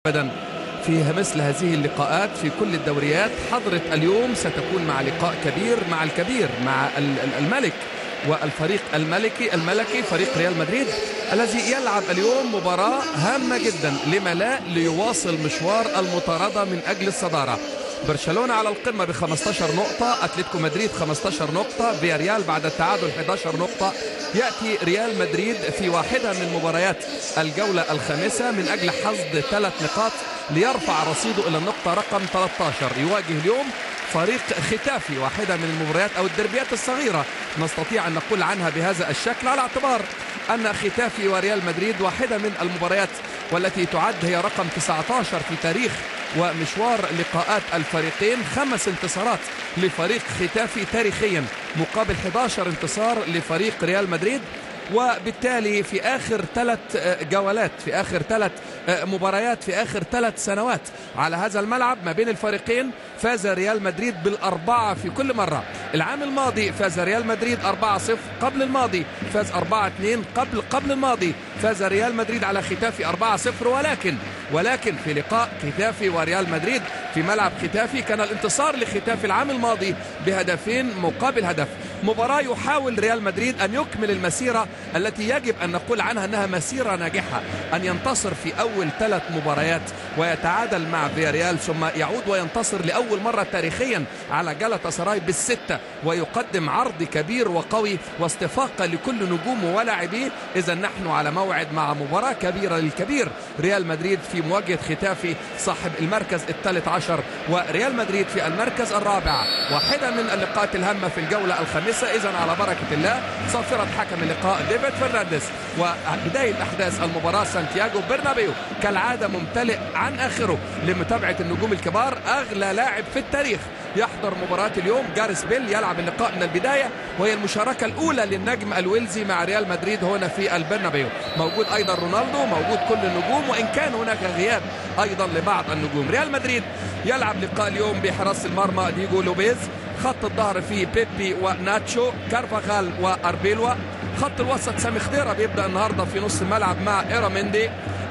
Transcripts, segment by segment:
ابدا في مثل هذه اللقاءات في كل الدوريات حضرة اليوم ستكون مع لقاء كبير مع الكبير مع الملك والفريق الملكي الملكي فريق ريال مدريد الذي يلعب اليوم مباراة هامة جدا لما لا ليواصل مشوار المطاردة من أجل الصدارة برشلونة على القمة ب 15 نقطة أتلتيكو مدريد 15 نقطة فياريال بعد التعادل 11 نقطة يأتي ريال مدريد في واحدة من مباريات الجولة الخامسة من أجل حصد ثلاث نقاط ليرفع رصيده إلى النقطة رقم 13 يواجه اليوم فريق ختافي واحدة من المباريات أو الدربيات الصغيرة نستطيع أن نقول عنها بهذا الشكل على اعتبار أن ختافي وريال مدريد واحدة من المباريات والتي تعد هي رقم 19 في تاريخ ومشوار لقاءات الفريقين خمس انتصارات لفريق ختافي تاريخيا مقابل 11 انتصار لفريق ريال مدريد وبالتالي في آخر ثلاث جولات في آخر ثلاث مباريات في آخر ثلاث سنوات على هذا الملعب ما بين الفريقين فاز ريال مدريد بالأربعة في كل مرة العام الماضي فاز ريال مدريد 4-0 قبل الماضي فاز 4-2 قبل قبل الماضي فاز ريال مدريد على ختافي 4-0 ولكن ولكن في لقاء ختافي وريال مدريد في ملعب ختافي كان الانتصار لختافي العام الماضي بهدفين مقابل هدف مباراة يحاول ريال مدريد أن يكمل المسيرة التي يجب أن نقول عنها أنها مسيرة ناجحة أن ينتصر في أول ثلاث مباريات ويتعادل مع فياريال ثم يعود وينتصر لأول مرة تاريخيا على جلطة سراي بالستة ويقدم عرض كبير وقوي واستفاقة لكل نجومه ولاعبيه إذا نحن على موعد مع مباراة كبيرة للكبير ريال مدريد في مواجهة ختافي صاحب المركز الثالث عشر وريال مدريد في المركز الرابع واحدة من اللقاءات الهامة في الجولة الخامسة إذا على بركة الله صافرة حكم اللقاء ديفيد فرنانديز وبداية أحداث المباراة سانتياغو برنابيو كالعادة ممتلئ عن آخره لمتابعة النجوم الكبار أغلى لاعب في التاريخ يحضر مباراة اليوم جاريس بيل يلعب اللقاء من البداية وهي المشاركة الأولى للنجم الويلزي مع ريال مدريد هنا في البرنابيو موجود أيضا رونالدو موجود كل النجوم وإن كان هناك غياب أيضا لبعض النجوم ريال مدريد يلعب لقاء اليوم بحراسة المرمى ديجو لوبيز خط الظهر فيه بيبي وناتشو كارفاخال واربيلوا خط الوسط سامي خضيره بيبدا النهارده في نص الملعب مع ايراميندي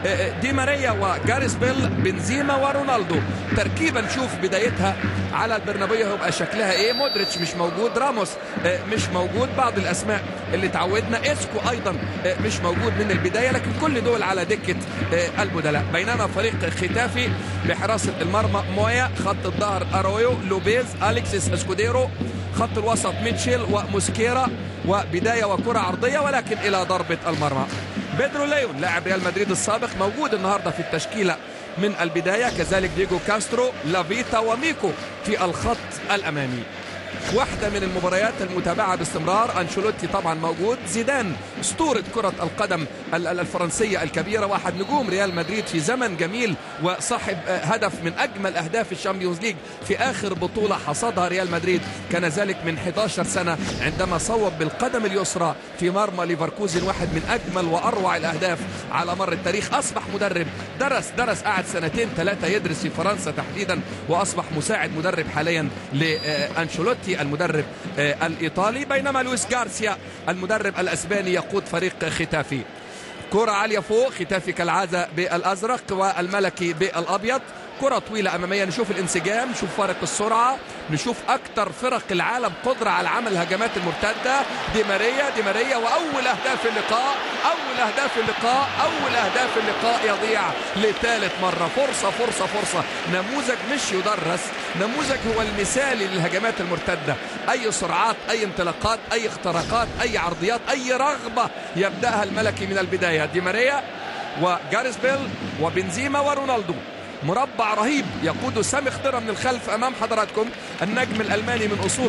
دي ماريا وجاريس بيل بنزيما ورونالدو تركيبه نشوف بدايتها على البرنابيو هيبقى شكلها ايه مودريتش مش موجود راموس مش موجود بعض الاسماء اللي تعودنا اسكو ايضا مش موجود من البدايه لكن كل دول على دكه البدلاء بينما فريق ختافي بحراسه المرمى مويا خط الظهر ارويو لوبيز اليكسيس اسكوديرو خط الوسط ميتشيل وموسكيرا وبدايه وكره عرضيه ولكن الى ضربه المرمى بيدرو ليون لاعب ريال مدريد السابق موجود النهارده في التشكيله من البدايه كذلك ديجو كاسترو لافيتا وميكو في الخط الامامي واحدة من المباريات المتابعة باستمرار أنشيلوتي طبعا موجود زيدان أسطورة كرة القدم الفرنسية الكبيرة واحد نجوم ريال مدريد في زمن جميل وصاحب هدف من أجمل أهداف الشامبيونز ليج في آخر بطولة حصدها ريال مدريد كان ذلك من 11 سنة عندما صوب بالقدم اليسرى في مرمى ليفركوزن واحد من أجمل وأروع الأهداف على مر التاريخ أصبح مدرب درس درس قعد سنتين ثلاثة يدرس في فرنسا تحديدا وأصبح مساعد مدرب حاليا لأنشيلوتي المدرب الإيطالي بينما لويس غارسيا المدرب الأسباني يقود فريق ختافي كرة عالية فوق ختافي كالعادة بالأزرق والملكي بالأبيض كرة طويلة أمامية نشوف الانسجام نشوف فارق السرعة نشوف أكثر فرق العالم قدرة على عمل الهجمات المرتدة دي ماريا دي ماريا وأول أهداف اللقاء أول أهداف اللقاء أول أهداف اللقاء يضيع لثالث مرة فرصة فرصة فرصة نموذج مش يدرس نموذج هو المثالي للهجمات المرتدة أي سرعات أي انطلاقات أي اختراقات أي عرضيات أي رغبة يبدأها الملكي من البداية دي ماريا وجاريس بيل وبنزيما ورونالدو مربع رهيب يقود سامي خضره من الخلف امام حضراتكم النجم الالماني من اصول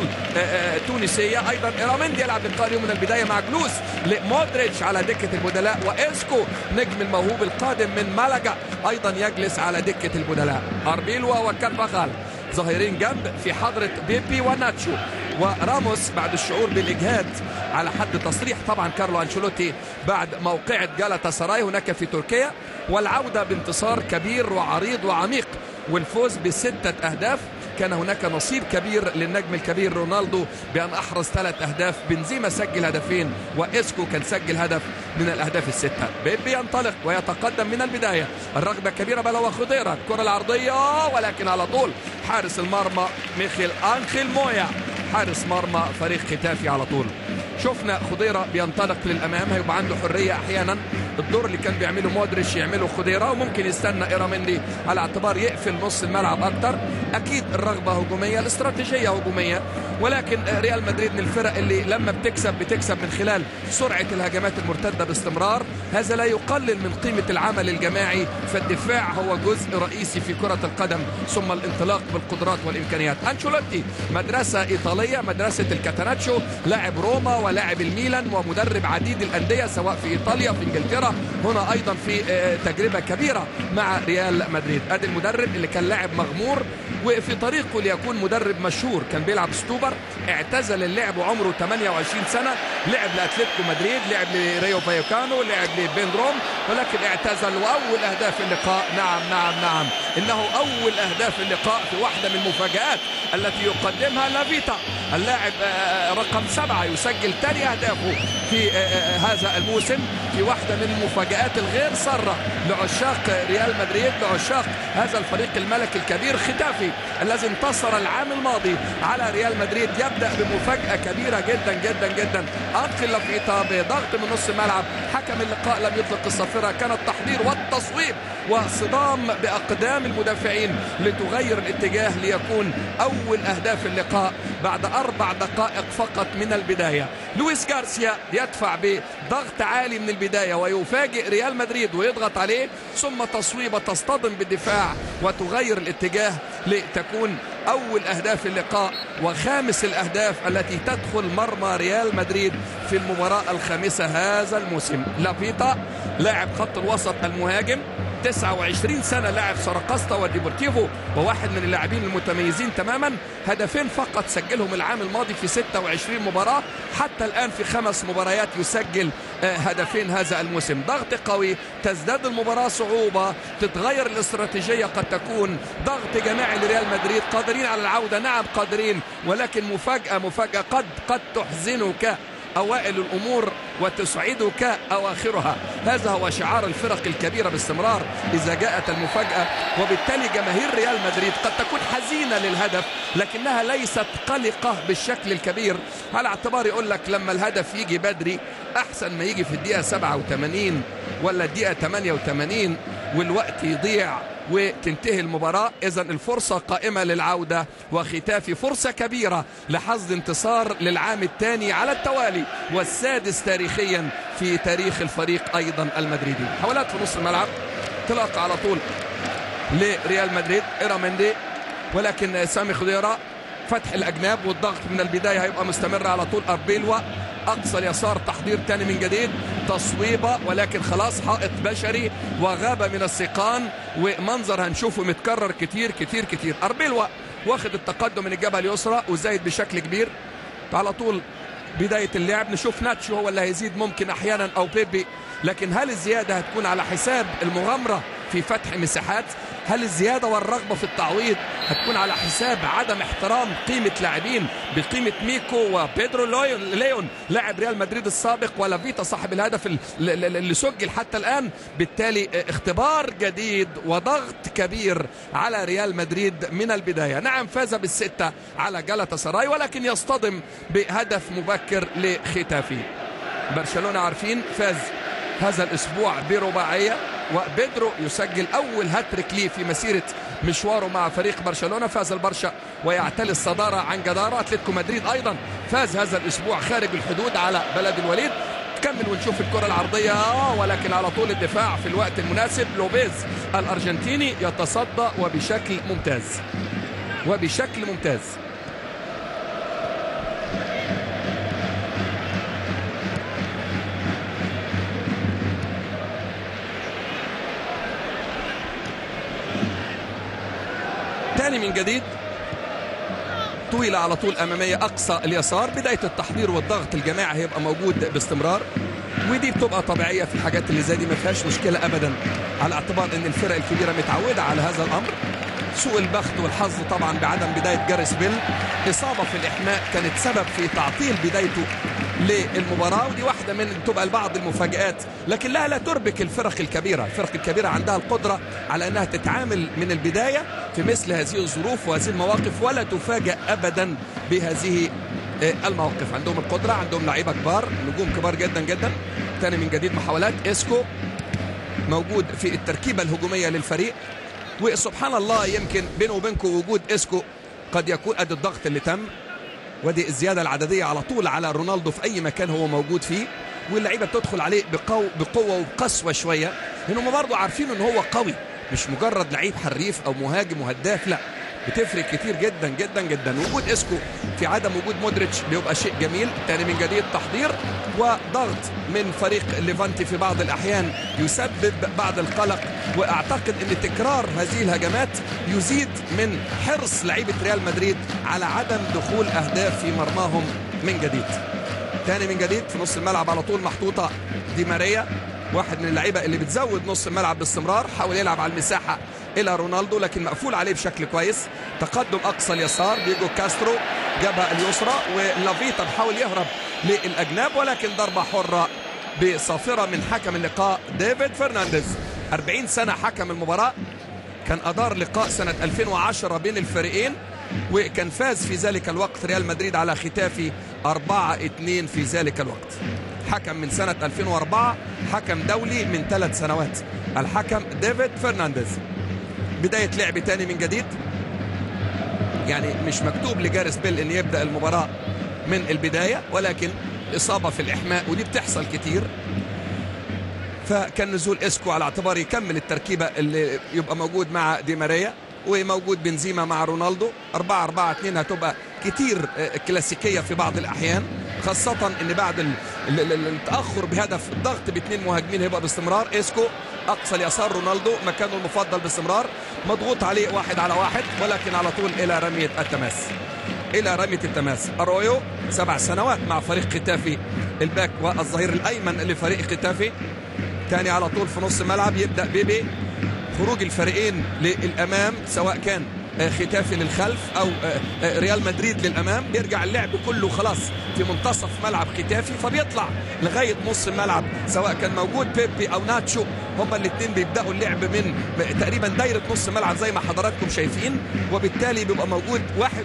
تونسيه ايضا ايراميندي يلعب لقاء اليوم من البدايه مع جلوس لمودريتش على دكه البدلاء واسكو نجم الموهوب القادم من مالاجا ايضا يجلس على دكه البدلاء اربيلوا وكارفاخال ظاهرين جنب في حضرة بيبي وناتشو وراموس بعد الشعور بالإجهاد على حد تصريح طبعا كارلو أنشيلوتي بعد موقعة جالاتا سراي هناك في تركيا والعودة بانتصار كبير وعريض وعميق والفوز بستة أهداف كان هناك نصيب كبير للنجم الكبير رونالدو بأن أحرز ثلاث أهداف بنزيما سجل هدفين وإسكو كان سجل هدف من الأهداف الستة بيبي ينطلق ويتقدم من البداية الرغبة كبيرة بل وخضيرة الكرة العرضية ولكن على طول حارس المرمى ميخيل أنخيل مويا حارس مرمى فريق ختافي على طول شفنا خضيره بينطلق للامام هيبقى عنده حريه احيانا الدور اللي كان بيعمله مودريتش يعمله خضيره وممكن يستنى ايرامندي على اعتبار يقفل نص الملعب اكتر اكيد الرغبه هجوميه الاستراتيجيه هجوميه ولكن ريال مدريد من الفرق اللي لما بتكسب بتكسب من خلال سرعه الهجمات المرتده باستمرار هذا لا يقلل من قيمه العمل الجماعي فالدفاع هو جزء رئيسي في كره القدم ثم الانطلاق بالقدرات والامكانيات انشيلوتي مدرسه ايطاليه مدرسه الكاتاناتشو لاعب روما ولاعب الميلان ومدرب عديد الانديه سواء في ايطاليا في انجلترا هنا ايضا في تجربه كبيره مع ريال مدريد ادي المدرب اللي كان لاعب مغمور وفي طريقه ليكون مدرب مشهور كان بيلعب ستوبر اعتزل اللعب وعمره 28 سنه لعب لاتلتيكو مدريد لعب لريو فايوكانو لعب لبين روم ولكن اعتزل واول اهداف اللقاء نعم نعم نعم انه اول اهداف اللقاء في واحده من المفاجات التي يقدمها لافيتا اللاعب رقم سبعة يسجل ثاني أهدافه في هذا الموسم في واحدة من المفاجآت الغير سارة لعشاق ريال مدريد لعشاق هذا الفريق الملكي الكبير ختافي الذي انتصر العام الماضي على ريال مدريد يبدأ بمفاجأة كبيرة جدا جدا جدا أنقل لافيتا بضغط من نص الملعب حكم اللقاء لم يطلق الصافرة كان التحضير والتصويب وصدام بأقدام المدافعين لتغير الاتجاه ليكون أول أهداف اللقاء بعد أربع دقائق فقط من البداية لويس غارسيا يدفع بضغط عالي من البداية ويفاجئ ريال مدريد ويضغط عليه ثم تصويبة تصطدم بالدفاع وتغير الاتجاه لتكون أول أهداف اللقاء وخامس الأهداف التي تدخل مرمى ريال مدريد في المباراة الخامسة هذا الموسم لافيتا لاعب خط الوسط المهاجم 29 سنة لاعب سراقستا وديبورتيفو وواحد من اللاعبين المتميزين تماما هدفين فقط سجلهم العام الماضي في 26 مباراة حتى الآن في خمس مباريات يسجل هدفين هذا الموسم ضغط قوي تزداد المباراة صعوبة تتغير الاستراتيجية قد تكون ضغط جماعي لريال مدريد قادرين على العودة نعم قادرين ولكن مفاجأة مفاجأة قد قد تحزنك أوائل الأمور وتسعدك أواخرها هذا هو شعار الفرق الكبيرة باستمرار إذا جاءت المفاجأة وبالتالي جماهير ريال مدريد قد تكون حزينة للهدف لكنها ليست قلقة بالشكل الكبير على اعتبار يقول لك لما الهدف يجي بدري أحسن ما يجي في الدقيقة 87 ولا الدقيقة 88 والوقت يضيع وتنتهي المباراة إذا الفرصة قائمة للعودة وختافي فرصة كبيرة لحصد انتصار للعام الثاني على التوالي والسادس تاريخيا في تاريخ الفريق أيضا المدريدي حولات في نص الملعب انطلاق على طول لريال مدريد إيرامندي ولكن سامي خضيرة فتح الأجناب والضغط من البداية هيبقى مستمر على طول أربيلوا أقصى اليسار تحضير تاني من جديد تصويبة ولكن خلاص حائط بشري وغاب من السيقان ومنظر هنشوفه متكرر كتير كتير كتير أربيلوا واخد التقدم من الجبهة اليسرى وزايد بشكل كبير على طول بداية اللعب نشوف ناتشو هو اللي هيزيد ممكن أحيانا أو بيبي لكن هل الزيادة هتكون على حساب المغامرة في فتح مساحات هل الزيادة والرغبة في التعويض هتكون على حساب عدم احترام قيمة لاعبين بقيمة ميكو وبيدرو ليون لاعب ريال مدريد السابق ولا فيتا صاحب الهدف اللي سجل حتى الآن بالتالي اختبار جديد وضغط كبير على ريال مدريد من البداية نعم فاز بالستة على جلطة سراي ولكن يصطدم بهدف مبكر لختافي برشلونة عارفين فاز هذا الأسبوع برباعية وبيدرو يسجل أول هاتريك ليه في مسيرة مشواره مع فريق برشلونة فاز البرشا ويعتلي الصدارة عن جدارة أتلتيكو مدريد أيضا فاز هذا الأسبوع خارج الحدود على بلد الوليد تكمل ونشوف الكرة العرضية ولكن على طول الدفاع في الوقت المناسب لوبيز الأرجنتيني يتصدى وبشكل ممتاز وبشكل ممتاز تاني من جديد طويلة على طول أمامية أقصى اليسار بداية التحضير والضغط الجماعي هيبقى موجود باستمرار ودي بتبقى طبيعية في الحاجات اللي زي دي ما فيهاش مشكلة أبدا على اعتبار أن الفرق الكبيرة متعودة على هذا الأمر سوء البخت والحظ طبعا بعدم بداية جاريس بيل إصابة في الإحماء كانت سبب في تعطيل بدايته للمباراة ودي واحدة من تبقى البعض المفاجآت لكن لا لا تربك الفرق الكبيرة الفرق الكبيرة عندها القدرة على أنها تتعامل من البداية في مثل هذه الظروف وهذه المواقف ولا تفاجأ أبدا بهذه المواقف عندهم القدرة عندهم لعيبة كبار نجوم كبار جدا جدا تاني من جديد محاولات اسكو موجود في التركيبة الهجومية للفريق وسبحان الله يمكن بينه وبينكم وجود اسكو قد يكون ادي الضغط اللي تم ودي الزياده العدديه على طول على رونالدو في اي مكان هو موجود فيه واللعيبه بتدخل عليه بقو بقوه وبقسوه شويه لانهم برضه عارفين ان هو قوي مش مجرد لعيب حريف او مهاجم وهداف لا بتفرق كتير جدا جدا جدا وجود اسكو في عدم وجود مودريتش بيبقى شيء جميل تاني من جديد تحضير وضغط من فريق ليفانتي في بعض الاحيان يسبب بعض القلق واعتقد ان تكرار هذه الهجمات يزيد من حرص لعيبه ريال مدريد على عدم دخول اهداف في مرماهم من جديد تاني من جديد في نص الملعب على طول محطوطه دي ماريا واحد من اللعيبه اللي بتزود نص الملعب باستمرار حاول يلعب على المساحه الى رونالدو لكن مقفول عليه بشكل كويس تقدم اقصى اليسار ديجو كاسترو جابها اليسرى ولافيتا بحاول يهرب للاجناب ولكن ضربه حره بصافره من حكم اللقاء ديفيد فرنانديز 40 سنه حكم المباراه كان ادار لقاء سنه 2010 بين الفريقين وكان فاز في ذلك الوقت ريال مدريد على ختافي 4 2 في ذلك الوقت حكم من سنة 2004 حكم دولي من ثلاث سنوات الحكم ديفيد فرنانديز بداية لعب تاني من جديد يعني مش مكتوب لجاريس بيل ان يبدأ المباراة من البداية ولكن إصابة في الإحماء ودي بتحصل كتير فكان نزول اسكو على اعتبار يكمل التركيبة اللي يبقى موجود مع دي ماريا وموجود بنزيما مع رونالدو 4 4 2 هتبقى كتير كلاسيكية في بعض الأحيان خاصة ان بعد التأخر بهدف الضغط باثنين مهاجمين هيبقى باستمرار اسكو اقصى اليسار رونالدو مكانه المفضل باستمرار مضغوط عليه واحد على واحد ولكن على طول الى رمية التماس الى رمية التماس ارويو سبع سنوات مع فريق ختافي الباك والظهير الايمن لفريق ختافي تاني على طول في نص الملعب يبدأ بيبي خروج الفريقين للامام سواء كان ختافي للخلف او ريال مدريد للامام بيرجع اللعب كله خلاص في منتصف ملعب ختافي فبيطلع لغايه نص الملعب سواء كان موجود بيبي او ناتشو هما الاثنين بيبداوا اللعب من تقريبا دايره نص ملعب زي ما حضراتكم شايفين وبالتالي بيبقى موجود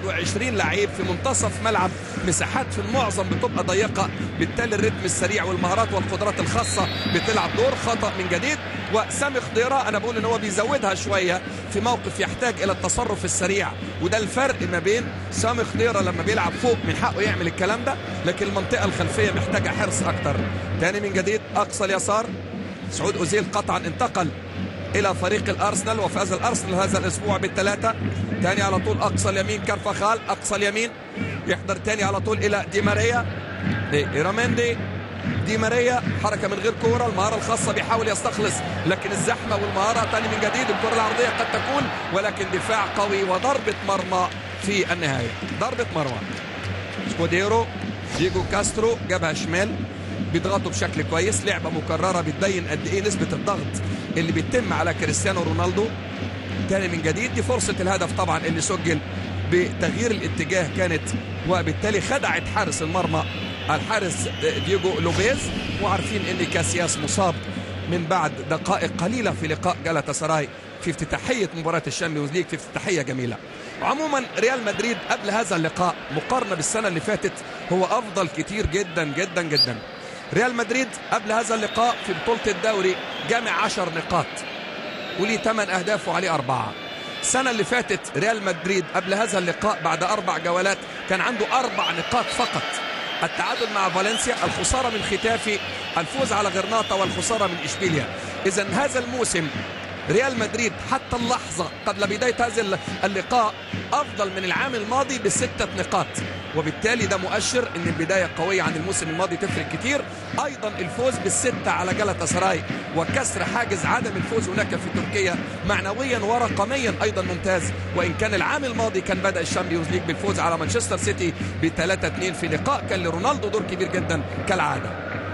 21 لعيب في منتصف ملعب مساحات في المعظم بتبقى ضيقه بالتالي الريتم السريع والمهارات والقدرات الخاصه بتلعب دور خطا من جديد وسامي خضيره انا بقول ان هو بيزودها شويه في موقف يحتاج الى التصرف السريع وده الفرق ما بين سامي خضيره لما بيلعب فوق من حقه يعمل الكلام ده لكن المنطقه الخلفيه محتاجه حرص اكتر تاني من جديد اقصى اليسار سعود اوزيل قطعا انتقل الى فريق الارسنال وفاز الارسنال هذا الاسبوع بالثلاثه تاني على طول اقصى اليمين كارفاخال اقصى اليمين يحضر تاني على طول الى دي ماريا ايراميندي دي ماريا حركه من غير كوره المهاره الخاصه بيحاول يستخلص لكن الزحمه والمهاره تاني من جديد الكره العرضيه قد تكون ولكن دفاع قوي وضربه مرمى في النهايه ضربه مرمى سكوديرو ديجو كاسترو جابها شمال بيضغطوا بشكل كويس لعبه مكرره بتبين قد ايه نسبه الضغط اللي بيتم على كريستيانو رونالدو تاني من جديد دي فرصه الهدف طبعا اللي سجل بتغيير الاتجاه كانت وبالتالي خدعت حارس المرمى الحارس دييجو لوبيز وعارفين ان كاسياس مصاب من بعد دقائق قليله في لقاء جالاتا سراي في افتتاحيه مباراه الشامبيونز ليج في افتتاحيه جميله عموما ريال مدريد قبل هذا اللقاء مقارنه بالسنه اللي فاتت هو افضل كتير جدا جدا جدا ريال مدريد قبل هذا اللقاء في بطوله الدوري جامع 10 نقاط وليه 8 اهداف وعليه اربعه السنة اللي فاتت ريال مدريد قبل هذا اللقاء بعد أربع جولات كان عنده أربع نقاط فقط التعادل مع فالنسيا الخسارة من ختافي الفوز على غرناطة والخسارة من إشبيليا إذا هذا الموسم ريال مدريد حتى اللحظة قبل بداية هذا اللقاء أفضل من العام الماضي بستة نقاط وبالتالي ده مؤشر ان البدايه قويه عن الموسم الماضي تفرق كتير ايضا الفوز بالسته على جلطة سراي وكسر حاجز عدم الفوز هناك في تركيا معنويا ورقميا ايضا ممتاز وان كان العام الماضي كان بدا الشامبيونز ليج بالفوز على مانشستر سيتي ب 3 2 في لقاء كان لرونالدو دور كبير جدا كالعاده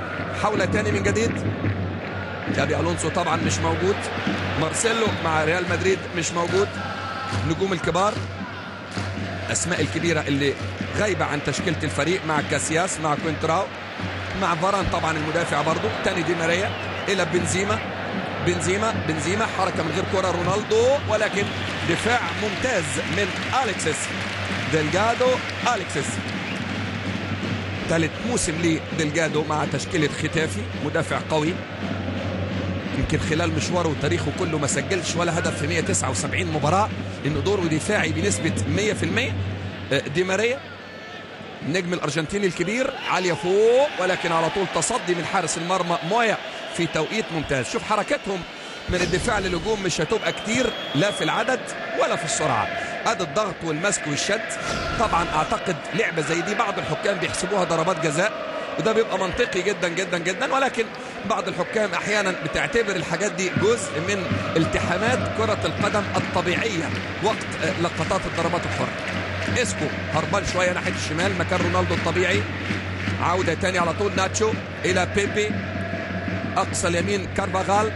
حول تاني من جديد جابي الونسو طبعا مش موجود مارسيلو مع ريال مدريد مش موجود النجوم الكبار اسماء الكبيره اللي غايبه عن تشكيله الفريق مع كاسياس مع كوينتراو مع فاران طبعا المدافع برضه تاني دي ماريا الى بنزيما بنزيما بنزيما حركه من غير كره رونالدو ولكن دفاع ممتاز من اليكسيس ديلجادو اليكسيس ثالث موسم لديلجادو مع تشكيله ختافي مدافع قوي يمكن خلال مشواره وتاريخه كله ما سجلش ولا هدف في 179 مباراه انه دوره دفاعي بنسبه 100% دي ماريا النجم الارجنتيني الكبير عاليه فوق ولكن على طول تصدي من حارس المرمى مويا في توقيت ممتاز شوف حركتهم من الدفاع للهجوم مش هتبقى كتير لا في العدد ولا في السرعه ادي الضغط والمسك والشد طبعا اعتقد لعبه زي دي بعض الحكام بيحسبوها ضربات جزاء وده بيبقى منطقي جدا جدا جدا ولكن بعض الحكام احيانا بتعتبر الحاجات دي جزء من التحامات كره القدم الطبيعيه وقت لقطات الضربات الحره اسكو هربان شويه ناحيه الشمال مكان رونالدو الطبيعي عوده تاني على طول ناتشو الى بيبي اقصى اليمين كارفاغال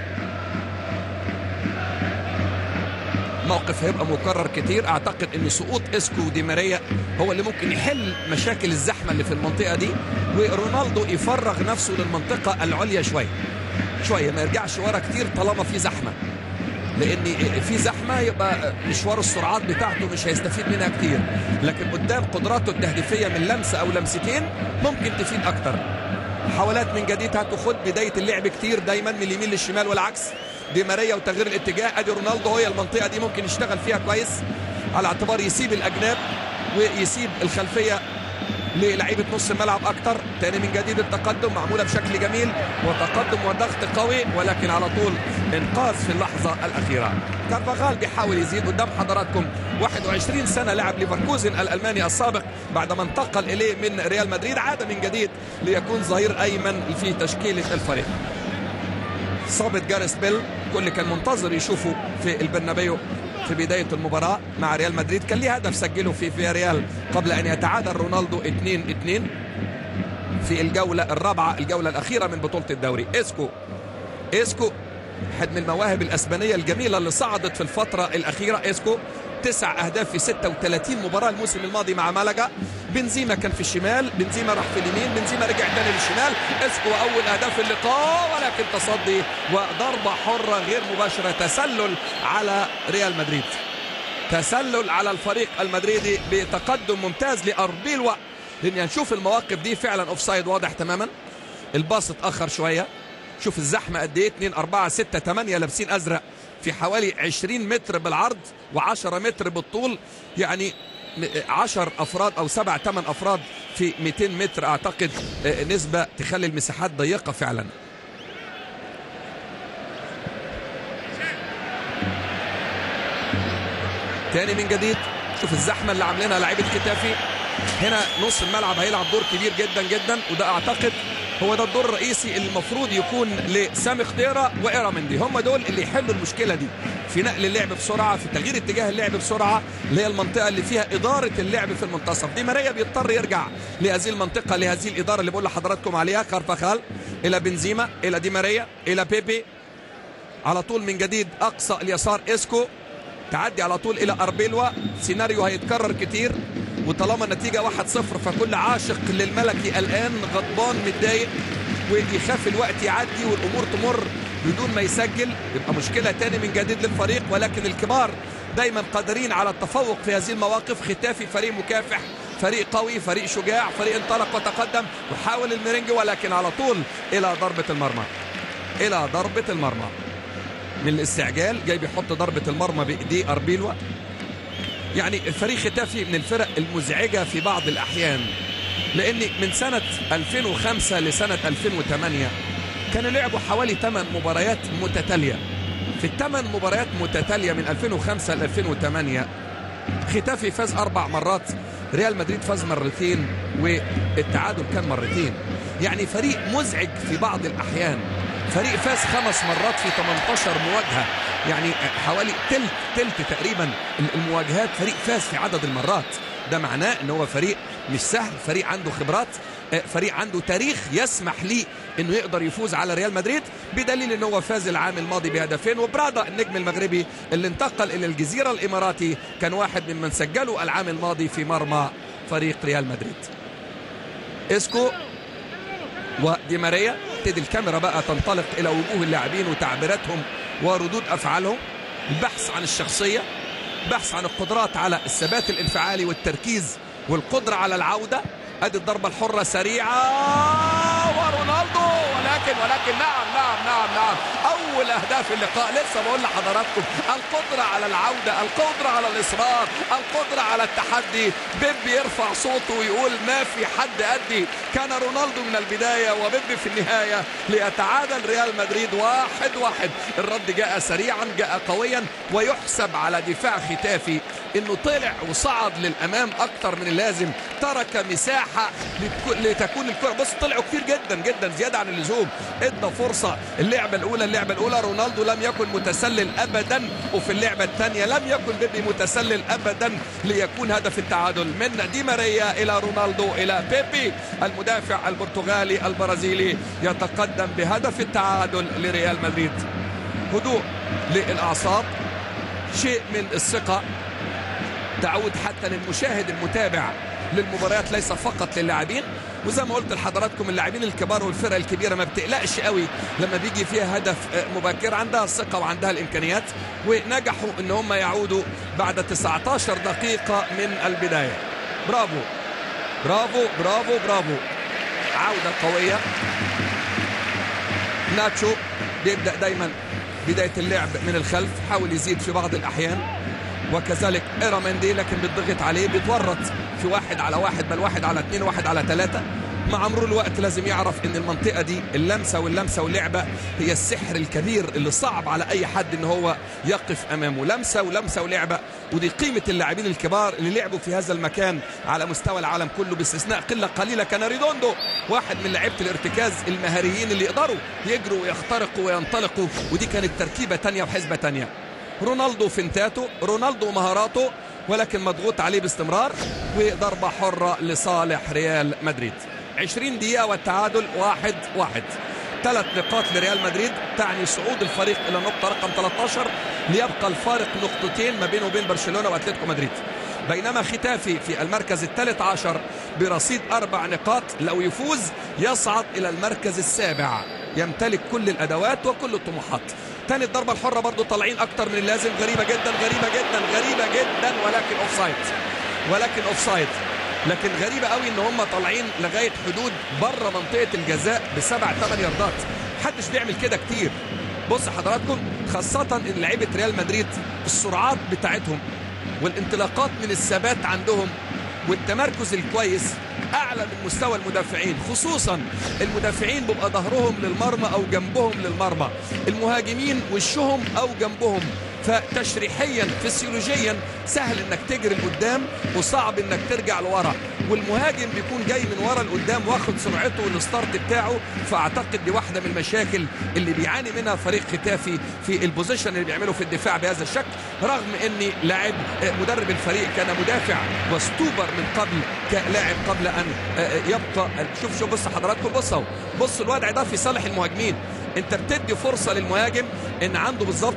موقف هيبقى مكرر كتير اعتقد ان سقوط اسكو ودي ماريا هو اللي ممكن يحل مشاكل الزحمه اللي في المنطقه دي ورونالدو يفرغ نفسه للمنطقه العليا شويه شويه ما يرجعش ورا كتير طالما في زحمه لان في زحمه يبقى مشوار السرعات بتاعته مش هيستفيد منها كتير لكن قدام قدراته التهديفيه من لمسه او لمستين ممكن تفيد اكتر محاولات من جديد هتاخد بدايه اللعب كتير دايما من اليمين للشمال والعكس دي ماريا وتغيير الاتجاه ادي رونالدو هي المنطقه دي ممكن يشتغل فيها كويس على اعتبار يسيب الاجناب ويسيب الخلفيه للعيبه نص الملعب اكتر تاني من جديد التقدم معموله بشكل جميل وتقدم وضغط قوي ولكن على طول انقاذ في اللحظه الاخيره كارفاغال بيحاول يزيد قدام حضراتكم 21 سنه لاعب ليفركوزن الالماني السابق بعدما انتقل اليه من ريال مدريد عاد من جديد ليكون ظهير ايمن في تشكيله الفريق صابت جاريس بيل كل كان منتظر يشوفه في البرنابيو في بداية المباراة مع ريال مدريد كان ليه هدف سجله في فياريال قبل أن يتعادل رونالدو 2-2 في الجولة الرابعة الجولة الأخيرة من بطولة الدوري إسكو إسكو واحد من المواهب الأسبانية الجميلة اللي صعدت في الفترة الأخيرة إسكو تسع أهداف في 36 مباراة الموسم الماضي مع مالاجا بنزيما كان في الشمال بنزيما راح في اليمين بنزيما رجع تاني للشمال اسكو أول أهداف اللقاء ولكن تصدي وضربة حرة غير مباشرة تسلل على ريال مدريد تسلل على الفريق المدريدي بتقدم ممتاز لأربيلوا لأن نشوف المواقف دي فعلا أوفسايد واضح تماما الباص اتأخر شوية شوف الزحمة قد ايه 2 4 6 8 لابسين أزرق في حوالي 20 متر بالعرض و10 متر بالطول يعني 10 افراد او 7 8 افراد في 200 متر اعتقد نسبه تخلي المساحات ضيقه فعلا تاني من جديد شوف الزحمه اللي عاملينها لعيبه ختافي هنا نص الملعب هيلعب دور كبير جدا جدا وده اعتقد هو ده الدور الرئيسي اللي المفروض يكون لسامي خضيره وايرامندي هم دول اللي يحلوا المشكله دي في نقل اللعب بسرعه في تغيير اتجاه اللعب بسرعه اللي هي المنطقه اللي فيها اداره اللعب في المنتصف دي ماريا بيضطر يرجع لهذه المنطقه لهذه الاداره اللي بقول لحضراتكم عليها كارفاخال الى بنزيما الى دي ماريا الى بيبي على طول من جديد اقصى اليسار اسكو تعدي على طول الى اربيلوا سيناريو هيتكرر كتير وطالما النتيجة 1-0 فكل عاشق للملكي الآن غضبان متضايق ويخاف الوقت يعدي والأمور تمر بدون ما يسجل يبقى مشكلة تاني من جديد للفريق ولكن الكبار دايما قادرين على التفوق في هذه المواقف ختافي فريق مكافح فريق قوي فريق شجاع فريق انطلق وتقدم وحاول الميرينج ولكن على طول إلى ضربة المرمى إلى ضربة المرمى من الاستعجال جاي بيحط ضربة المرمى بإيديه أربيلوا يعني فريق ختافي من الفرق المزعجة في بعض الأحيان لأن من سنة 2005 لسنة 2008 كانوا لعبوا حوالي 8 مباريات متتالية في الثمان مباريات متتالية من 2005 ل 2008 ختافي فاز أربع مرات ريال مدريد فاز مرتين والتعادل كان مرتين يعني فريق مزعج في بعض الأحيان فريق فاز خمس مرات في 18 مواجهة يعني حوالي تلت تلت تقريبا المواجهات فريق فاز في عدد المرات ده معناه ان هو فريق مش سهل فريق عنده خبرات فريق عنده تاريخ يسمح ليه انه يقدر يفوز على ريال مدريد بدليل ان هو فاز العام الماضي بهدفين وبرادا النجم المغربي اللي انتقل الى الجزيره الاماراتي كان واحد ممن سجلوا العام الماضي في مرمى فريق ريال مدريد اسكو ودي ماريا تبتدي الكاميرا بقى تنطلق الى وجوه اللاعبين وتعبيراتهم وردود افعالهم البحث عن الشخصيه بحث عن القدرات على الثبات الانفعالي والتركيز والقدره على العوده ادي الضربه الحره سريعه ورونالدو ولكن ولكن نعم نعم نعم نعم اول اهداف اللقاء لسه بقول لحضراتكم القدره على العوده القدره على الاصرار القدره على التحدي بيب يرفع صوته ويقول ما في حد ادي كان رونالدو من البدايه وبيب في النهايه ليتعادل ريال مدريد واحد واحد الرد جاء سريعا جاء قويا ويحسب على دفاع ختافي انه طلع وصعد للامام اكتر من اللازم ترك مساحه لتكون الكره بص طلعوا كتير جدا جدا زياده عن اللزوم ادى فرصه اللعبه الاولى اللعبه الاولى رونالدو لم يكن متسلل ابدا وفي اللعبه الثانيه لم يكن بيبي متسلل ابدا ليكون هدف التعادل من دي ماريا الى رونالدو الى بيبي المدافع البرتغالي البرازيلي يتقدم بهدف التعادل لريال مدريد هدوء للاعصاب شيء من الثقه تعود حتى للمشاهد المتابع للمباريات ليس فقط للاعبين وزي ما قلت لحضراتكم اللاعبين الكبار والفرق الكبيره ما بتقلقش قوي لما بيجي فيها هدف مبكر عندها الثقه وعندها الامكانيات ونجحوا ان هم يعودوا بعد 19 دقيقه من البدايه برافو برافو برافو برافو عوده قويه ناتشو بيبدا دايما بدايه اللعب من الخلف حاول يزيد في بعض الاحيان وكذلك إيرامندي لكن بيضغط عليه بيتورط في واحد على واحد بل واحد على اثنين واحد على ثلاثة مع مرور الوقت لازم يعرف ان المنطقة دي اللمسة واللمسة واللعبة هي السحر الكبير اللي صعب على اي حد ان هو يقف امامه لمسة ولمسة ولعبة ودي قيمة اللاعبين الكبار اللي لعبوا في هذا المكان على مستوى العالم كله باستثناء قلة قليلة كان ريدوندو واحد من لعيبة الارتكاز المهاريين اللي يقدروا يجروا ويخترقوا وينطلقوا ودي كانت تركيبة تانية وحسبة تانية رونالدو فنتاته رونالدو مهاراته ولكن مضغوط عليه باستمرار وضربة حرة لصالح ريال مدريد 20 دقيقة والتعادل واحد واحد ثلاث نقاط لريال مدريد تعني صعود الفريق إلى النقطة رقم 13 ليبقى الفارق نقطتين ما بينه وبين برشلونة وأتلتيكو مدريد بينما ختافي في المركز الثالث عشر برصيد أربع نقاط لو يفوز يصعد إلى المركز السابع يمتلك كل الأدوات وكل الطموحات تاني الضربة الحرة برضو طالعين أكتر من اللازم غريبة جدا غريبة جدا غريبة جدا ولكن أوفسايد ولكن أوفسايد لكن غريبة قوي ان هم طالعين لغاية حدود بره منطقة الجزاء بسبع ثمان ياردات محدش بيعمل كده كتير بص حضراتكم خاصة ان لعيبة ريال مدريد السرعات بتاعتهم والانطلاقات من الثبات عندهم والتمركز الكويس اعلى من مستوى المدافعين خصوصا المدافعين بيبقى ظهرهم للمرمى او جنبهم للمرمى المهاجمين وشهم او جنبهم فتشريحيا فسيولوجيا سهل انك تجري لقدام وصعب انك ترجع لورا والمهاجم بيكون جاي من ورا لقدام واخد سرعته والستارت بتاعه فاعتقد دي واحده من المشاكل اللي بيعاني منها فريق ختافي في البوزيشن اللي بيعمله في الدفاع بهذا الشكل رغم ان لاعب مدرب الفريق كان مدافع وستوبر من قبل كلاعب قبل ان يبقى شوف شوف بص حضراتكم بص اهو بص الوضع ده في صالح المهاجمين انت بتدي فرصة للمهاجم ان عنده بالظبط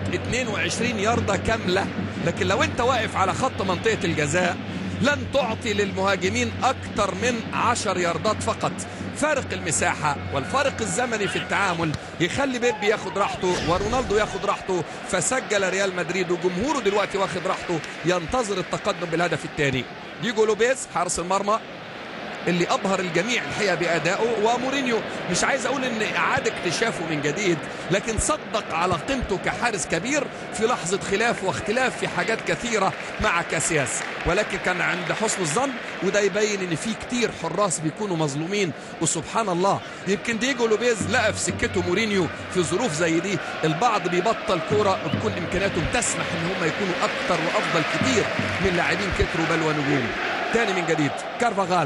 22 ياردة كاملة لكن لو انت واقف على خط منطقة الجزاء لن تعطي للمهاجمين اكتر من 10 ياردات فقط فارق المساحة والفارق الزمني في التعامل يخلي بيبي ياخد راحته ورونالدو ياخد راحته فسجل ريال مدريد وجمهوره دلوقتي واخد راحته ينتظر التقدم بالهدف الثاني ديجو لوبيز حارس المرمى اللي ابهر الجميع الحقيقه بادائه ومورينيو مش عايز اقول ان اعاد اكتشافه من جديد لكن صدق على قيمته كحارس كبير في لحظه خلاف واختلاف في حاجات كثيره مع كاسياس ولكن كان عند حسن الظن وده يبين ان في كتير حراس بيكونوا مظلومين وسبحان الله يمكن ديجو لوبيز لقى في سكته مورينيو في ظروف زي دي البعض بيبطل كوره وتكون امكانياتهم تسمح ان هم يكونوا اكتر وافضل كتير من لاعبين كتروا بل ونجوم تاني من جديد كارفاغال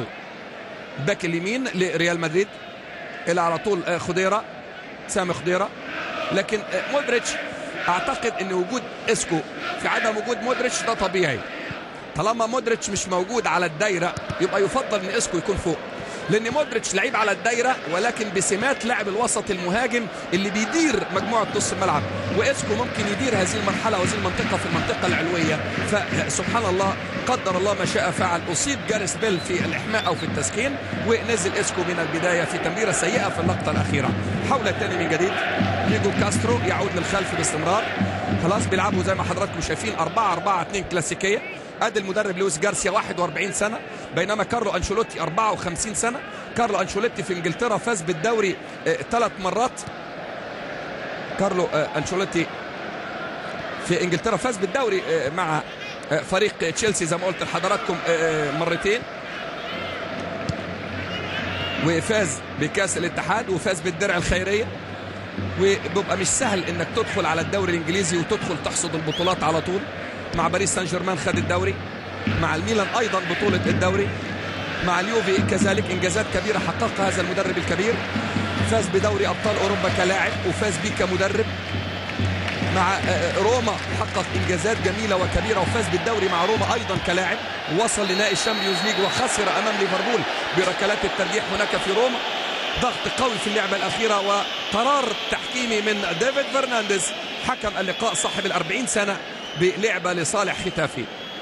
باك اليمين لريال مدريد الى على طول خضيره سامي خضيره لكن مودريتش اعتقد ان وجود اسكو في عدم وجود مودريتش ده طبيعي طالما مودريتش مش موجود على الدايره يبقى يفضل ان اسكو يكون فوق لان مودريتش لعيب على الدايره ولكن بسمات لاعب الوسط المهاجم اللي بيدير مجموعه نص الملعب واسكو ممكن يدير هذه المرحله وهذه المنطقه في المنطقه العلويه فسبحان الله قدر الله ما شاء فعل اصيب جاريس بيل في الاحماء او في التسخين ونزل اسكو من البدايه في تمريره سيئه في اللقطه الاخيره حول الثاني من جديد ديجو كاسترو يعود للخلف باستمرار خلاص بيلعبوا زي ما حضراتكم شايفين 4 4 2 كلاسيكيه ادي المدرب لويس جارسيا 41 سنه بينما كارلو انشيلوتي 54 سنه كارلو انشيلوتي في انجلترا فاز بالدوري ثلاث مرات كارلو انشيلوتي في انجلترا فاز بالدوري مع فريق تشيلسي زي ما قلت لحضراتكم مرتين وفاز بكاس الاتحاد وفاز بالدرع الخيريه وبيبقى مش سهل انك تدخل على الدوري الانجليزي وتدخل تحصد البطولات على طول مع باريس سان جيرمان خد الدوري مع الميلان ايضا بطوله الدوري مع اليوفي كذلك انجازات كبيره حققها هذا المدرب الكبير فاز بدوري ابطال اوروبا كلاعب وفاز بيه كمدرب مع روما حقق انجازات جميله وكبيره وفاز بالدوري مع روما ايضا كلاعب وصل لنهائي الشامبيونز ليج وخسر امام ليفربول بركلات الترجيح هناك في روما ضغط قوي في اللعبه الاخيره وقرار تحكيمي من ديفيد فرنانديز حكم اللقاء صاحب الأربعين سنه بلعبه لصالح ختافي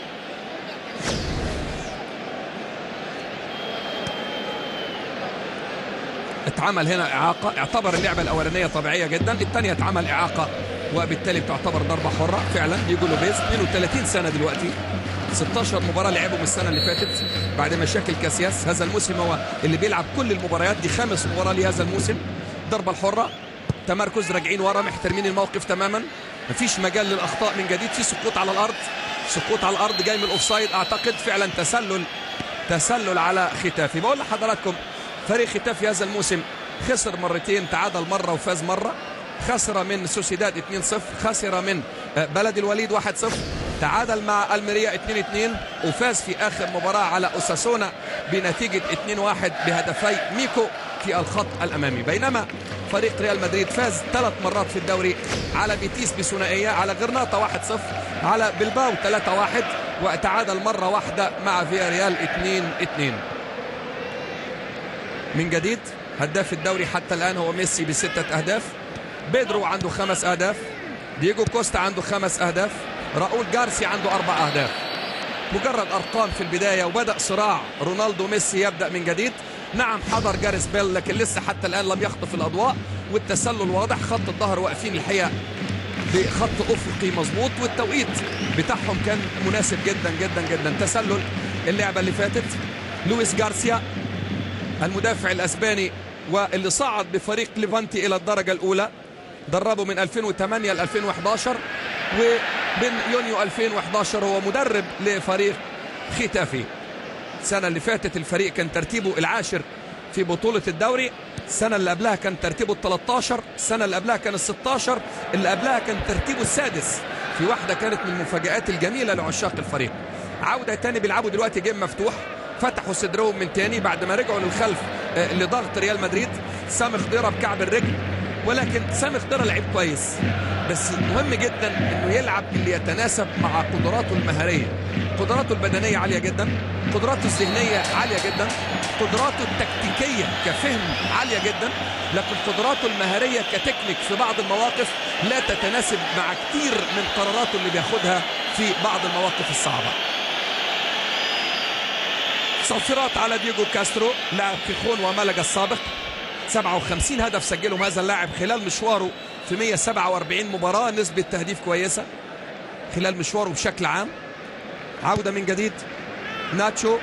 اتعمل هنا إعاقة اعتبر اللعبة الأولانية طبيعية جدا الثانية اتعمل إعاقة وبالتالي بتعتبر ضربة حرة فعلا ديجو لوبيز 32 سنة دلوقتي 16 مباراة لعبهم السنة اللي فاتت بعد مشاكل كاسياس هذا الموسم هو اللي بيلعب كل المباريات دي خامس مباراة لهذا الموسم ضربة الحرة تمركز راجعين ورا محترمين الموقف تماما مفيش مجال للأخطاء من جديد في سقوط على الأرض سقوط على الأرض جاي من الأوفسايد أعتقد فعلا تسلل تسلل على ختافي بقول لحضراتكم فريق ختافي هذا الموسم خسر مرتين تعادل مرة وفاز مرة خسر من سوسيداد 2-0 خسر من بلد الوليد 1-0 تعادل مع الميريا 2-2 وفاز في آخر مباراة على أوساسونا بنتيجة 2-1 بهدفي ميكو في الخط الأمامي بينما فريق ريال مدريد فاز ثلاث مرات في الدوري على بيتيس بثنائية على غرناطة 1-0 على بلباو 3-1 وتعادل مرة واحدة مع فياريال 2-2 من جديد هداف الدوري حتى الآن هو ميسي بستة أهداف بيدرو عنده خمس أهداف دييجو كوستا عنده خمس أهداف راؤول جارسي عنده أربع أهداف مجرد أرقام في البداية وبدأ صراع رونالدو ميسي يبدأ من جديد نعم حضر جاريس بيل لكن لسه حتى الآن لم يخطف الأضواء والتسلل واضح خط الظهر واقفين الحقيقة بخط أفقي مظبوط والتوقيت بتاعهم كان مناسب جدا جدا جدا تسلل اللعبة اللي فاتت لويس جارسيا المدافع الأسباني واللي صعد بفريق ليفانتي إلى الدرجة الأولى دربه من 2008 ل 2011 وبين يونيو 2011 هو مدرب لفريق ختافي السنة اللي فاتت الفريق كان ترتيبه العاشر في بطولة الدوري السنة اللي قبلها كان ترتيبه ال 13 السنة اللي قبلها كان ال 16 اللي قبلها كان ترتيبه السادس في واحدة كانت من المفاجآت الجميلة لعشاق الفريق عودة تاني بيلعبوا دلوقتي جيم مفتوح فتحوا صدرهم من تاني بعد ما رجعوا للخلف لضغط ريال مدريد سامي خضيره بكعب الرجل ولكن سامي خضيره لعيب كويس بس مهم جدا انه يلعب اللي يتناسب مع قدراته المهاريه قدراته البدنيه عاليه جدا قدراته الذهنيه عاليه جدا قدراته التكتيكيه كفهم عاليه جدا لكن قدراته المهاريه كتكنيك في بعض المواقف لا تتناسب مع كتير من قراراته اللي بياخدها في بعض المواقف الصعبه صفرات على دييجو كاسترو لاعب كيخون وملقا السابق 57 هدف سجلهم هذا اللاعب خلال مشواره في 147 مباراة نسبة تهديف كويسة خلال مشواره بشكل عام عودة من جديد ناتشو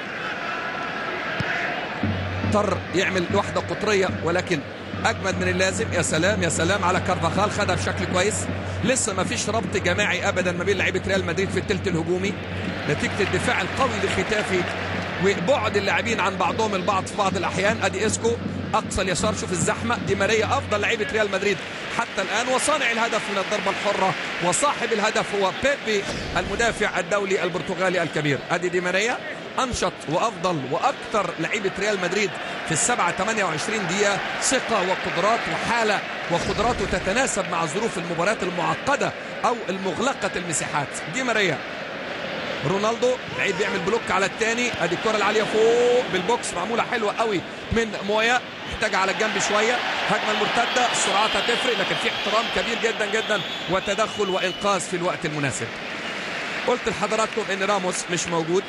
اضطر يعمل وحدة قطرية ولكن أجمد من اللازم يا سلام يا سلام على كارفاخال خدها بشكل كويس لسه ما فيش ربط جماعي أبدا ما بين لعيبة ريال مدريد في الثلث الهجومي نتيجة الدفاع القوي لختافي وبعد اللاعبين عن بعضهم البعض في بعض الاحيان ادي اسكو اقصى اليسار شوف الزحمه دي ماريا افضل لعيبه ريال مدريد حتى الان وصانع الهدف من الضربه الحره وصاحب الهدف هو بيبي المدافع الدولي البرتغالي الكبير ادي دي ماريا انشط وافضل واكثر لعيبه ريال مدريد في السبعة 28 دقيقة ثقة وقدرات وحالة وقدراته تتناسب مع ظروف المباريات المعقدة أو المغلقة المساحات دي ماريا رونالدو لعيب بيعمل بلوك على الثاني ادي الكره العاليه فوق بالبوكس معموله حلوه قوي من مويا محتاجه على الجنب شويه هجمه المرتده السرعات هتفرق لكن في احترام كبير جدا جدا وتدخل وانقاذ في الوقت المناسب قلت لحضراتكم ان راموس مش موجود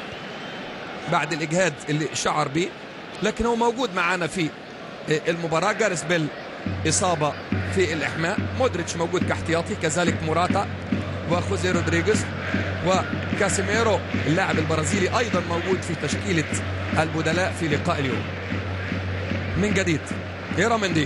بعد الاجهاد اللي شعر به لكن هو موجود معانا في المباراه جارس بيل اصابه في الاحماء مودريتش موجود كاحتياطي كذلك موراتا وخوزي رودريغيز وكاسيميرو اللاعب البرازيلي ايضا موجود في تشكيله البدلاء في لقاء اليوم من جديد مندي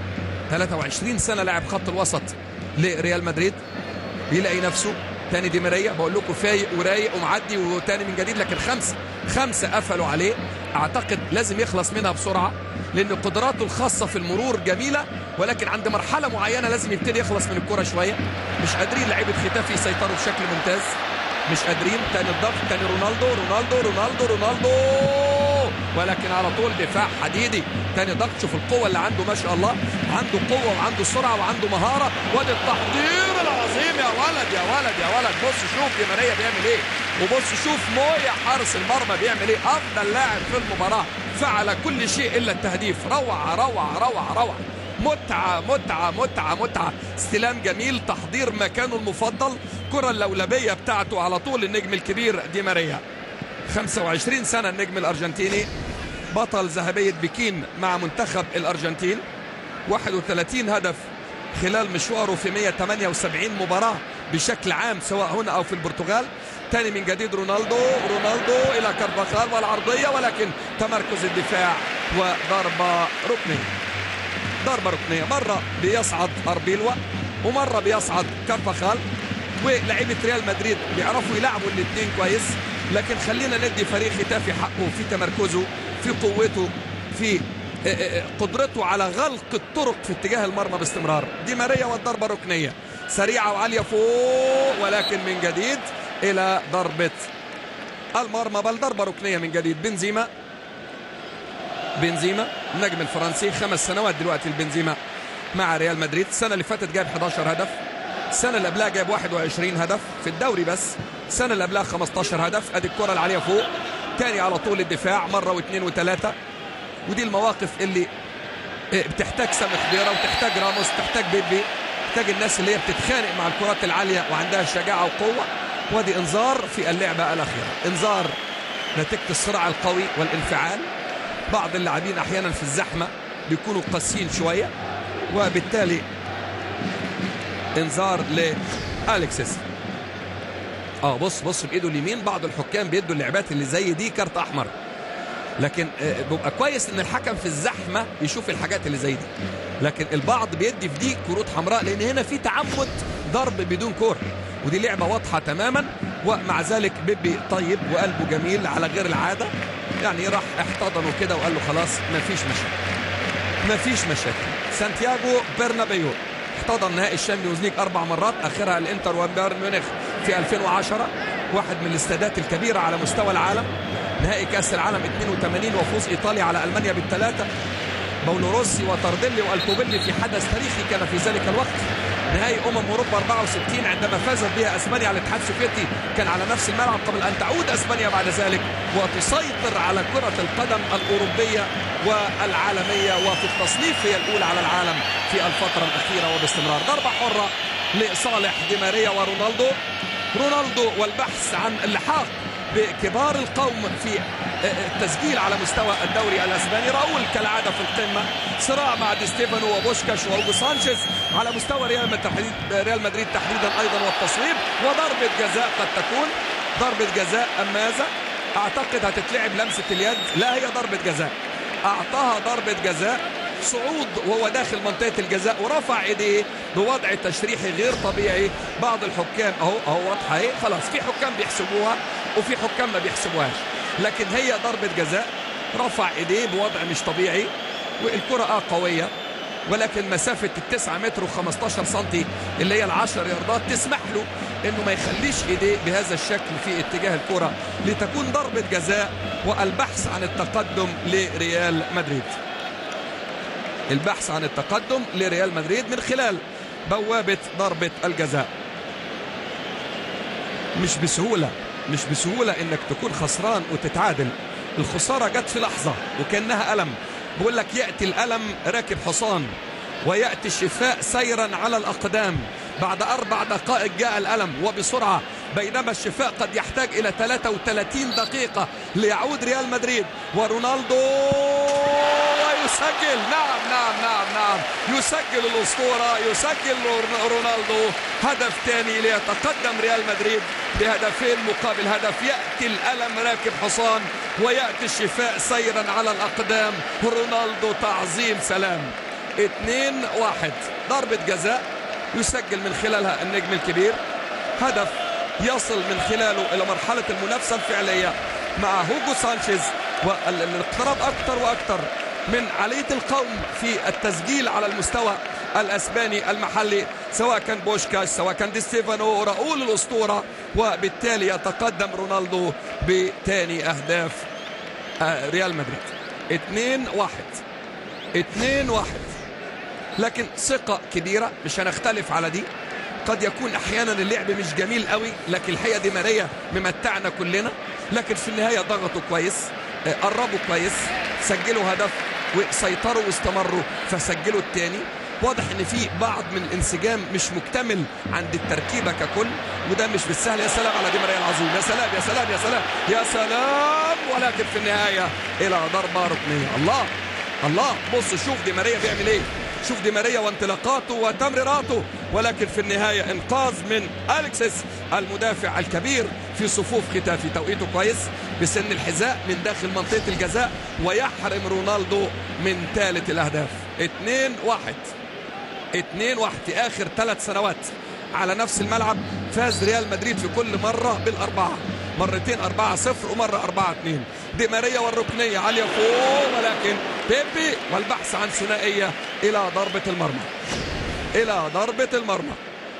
23 سنه لاعب خط الوسط لريال مدريد بيلاقي نفسه تاني دي ماريا بقول لكم فايق ورايق ومعدي وتاني من جديد لكن خمسه خمسه قفلوا عليه اعتقد لازم يخلص منها بسرعه لان قدراته الخاصه في المرور جميله ولكن عند مرحله معينه لازم يبتدي يخلص من الكره شويه مش قادرين لعيبه ختافي يسيطروا بشكل ممتاز مش قادرين تاني الضغط تاني رونالدو رونالدو رونالدو رونالدو ولكن على طول دفاع حديدي تاني ضغط شوف القوة اللي عنده ما شاء الله عنده قوة وعنده سرعة وعنده مهارة وادي التحضير العظيم يا ولد يا ولد يا ولد بص شوف دي ماريا بيعمل ايه وبص شوف مويا حارس المرمى بيعمل ايه افضل لاعب في المباراة فعل كل شيء الا التهديف روعة روعة روعة روعة متعة متعة متعة متعة استلام جميل تحضير مكانه المفضل كرة اللولبية بتاعته على طول النجم الكبير دي ماريا 25 سنة النجم الأرجنتيني بطل ذهبية بكين مع منتخب الأرجنتين 31 هدف خلال مشواره في 178 مباراة بشكل عام سواء هنا أو في البرتغال تاني من جديد رونالدو رونالدو إلى كارفاخال والعرضية ولكن تمركز الدفاع وضربة ركنية ضربة ركنية مرة بيصعد أربيلوا ومرة بيصعد كارفاخال ولاعيبة ريال مدريد بيعرفوا يلعبوا الاثنين كويس لكن خلينا ندي فريق ختافي حقه في تمركزه في قوته في قدرته على غلق الطرق في اتجاه المرمى باستمرار دي ماريا والضربة ركنية سريعة وعالية فوق ولكن من جديد إلى ضربة المرمى بل ضربة ركنية من جديد بنزيما بنزيما النجم الفرنسي خمس سنوات دلوقتي البنزيما مع ريال مدريد السنة اللي فاتت جايب 11 هدف السنة اللي قبلها جايب 21 هدف في الدوري بس السنة اللي قبلها 15 هدف ادي الكرة العالية فوق تاني على طول الدفاع مرة واثنين وثلاثة ودي المواقف اللي بتحتاج سامي خضيرة وتحتاج راموس تحتاج بيبي تحتاج الناس اللي هي بتتخانق مع الكرات العالية وعندها شجاعة وقوة وادي انذار في اللعبة الأخيرة انذار نتيجة الصراع القوي والانفعال بعض اللاعبين أحيانا في الزحمة بيكونوا قاسيين شوية وبالتالي انذار لالكسيس اه بص بص بايده اليمين بعض الحكام بيدوا اللعبات اللي زي دي كارت احمر لكن بيبقى كويس ان الحكم في الزحمه يشوف الحاجات اللي زي دي لكن البعض بيدي في دي كروت حمراء لان هنا في تعمد ضرب بدون كوره ودي لعبه واضحه تماما ومع ذلك بيبي طيب وقلبه جميل على غير العاده يعني راح احتضنه كده وقال له خلاص مفيش مشاكل مفيش مشاكل سانتياغو برنابيو احتضن نهائي الشامبيونز ليج اربع مرات اخرها الانتر وبايرن ميونخ في 2010 واحد من الاستادات الكبيره على مستوى العالم نهائي كاس العالم 82 وفوز ايطاليا على المانيا بالثلاثه باولو روسي وتارديلي والكوبيلي في حدث تاريخي كان في ذلك الوقت نهائي امم اوروبا 64 عندما فازت بها اسبانيا على الاتحاد السوفيتي كان على نفس الملعب قبل ان تعود اسبانيا بعد ذلك وتسيطر على كره القدم الاوروبيه والعالميه وفي التصنيف هي الاولى على العالم في الفتره الاخيره وباستمرار ضربه حره لصالح دي ماريا ورونالدو رونالدو والبحث عن اللحاق بكبار القوم في التسجيل على مستوى الدوري الاسباني راؤول كالعاده في القمه صراع مع دي ستيفانو وبوشكاش واوجو سانشيز على مستوى ريال مدريد ريال مدريد تحديدا ايضا والتصويب وضربه جزاء قد تكون ضربه جزاء امازه اعتقد هتتلعب لمسه اليد لا هي ضربه جزاء اعطاها ضربه جزاء صعود وهو داخل منطقه الجزاء ورفع ايديه بوضع تشريحي غير طبيعي بعض الحكام اهو اهو واضحه اهي خلاص في حكام بيحسبوها وفي حكام ما بيحسبوهاش لكن هي ضربه جزاء رفع ايديه بوضع مش طبيعي والكره اه قويه ولكن مسافة التسعة متر و15 سنتي اللي هي العشر ياردات تسمح له انه ما يخليش ايديه بهذا الشكل في اتجاه الكرة لتكون ضربة جزاء والبحث عن التقدم لريال مدريد البحث عن التقدم لريال مدريد من خلال بوابة ضربة الجزاء مش بسهولة مش بسهولة انك تكون خسران وتتعادل الخسارة جت في لحظة وكأنها ألم بقول لك يأتي الألم راكب حصان ويأتي الشفاء سيرا على الأقدام بعد أربع دقائق جاء الألم وبسرعة بينما الشفاء قد يحتاج إلى 33 دقيقة ليعود ريال مدريد ورونالدو ويسجل نعم نعم نعم نعم يسجل الأسطورة يسجل رونالدو هدف ثاني ليتقدم ريال مدريد بهدفين مقابل هدف يأتي الألم راكب حصان ويأتي الشفاء سيرا على الأقدام رونالدو تعظيم سلام 2 واحد ضربة جزاء يسجل من خلالها النجم الكبير هدف يصل من خلاله إلى مرحلة المنافسة الفعلية مع هوجو سانشيز والاقتراب أكثر وأكثر من عالية القوم في التسجيل على المستوى الأسباني المحلي سواء كان بوشكاش سواء كان دي ستيفانو راؤول الأسطورة وبالتالي يتقدم رونالدو بثاني أهداف ريال مدريد 2 1 2 1 لكن ثقة كبيرة مش هنختلف على دي قد يكون احيانا اللعب مش جميل قوي لكن الحقيقه دي ماريا ممتعنا كلنا لكن في النهايه ضغطوا كويس قربوا كويس سجلوا هدف وسيطروا واستمروا فسجلوا الثاني واضح ان في بعض من الانسجام مش مكتمل عند التركيبه ككل وده مش بالسهل يا سلام على دي ماريا العظيم يا سلام يا سلام يا سلام يا سلام ولكن في النهايه الى ضربه ركنيه الله الله بص شوف دي ماريا بيعمل ايه شوف دي ماريا وانطلاقاته وتمريراته ولكن في النهاية انقاذ من أليكسيس المدافع الكبير في صفوف ختافي توقيته كويس بسن الحذاء من داخل منطقة الجزاء ويحرم رونالدو من ثالث الأهداف 2 1 2 1 في آخر ثلاث سنوات على نفس الملعب فاز ريال مدريد في كل مرة بالأربعة مرتين 4 0 ومرة 4 2 دي ماريا والركنية عالية فوق ولكن بيبي والبحث عن ثنائية إلى ضربة المرمى إلى ضربة المرمى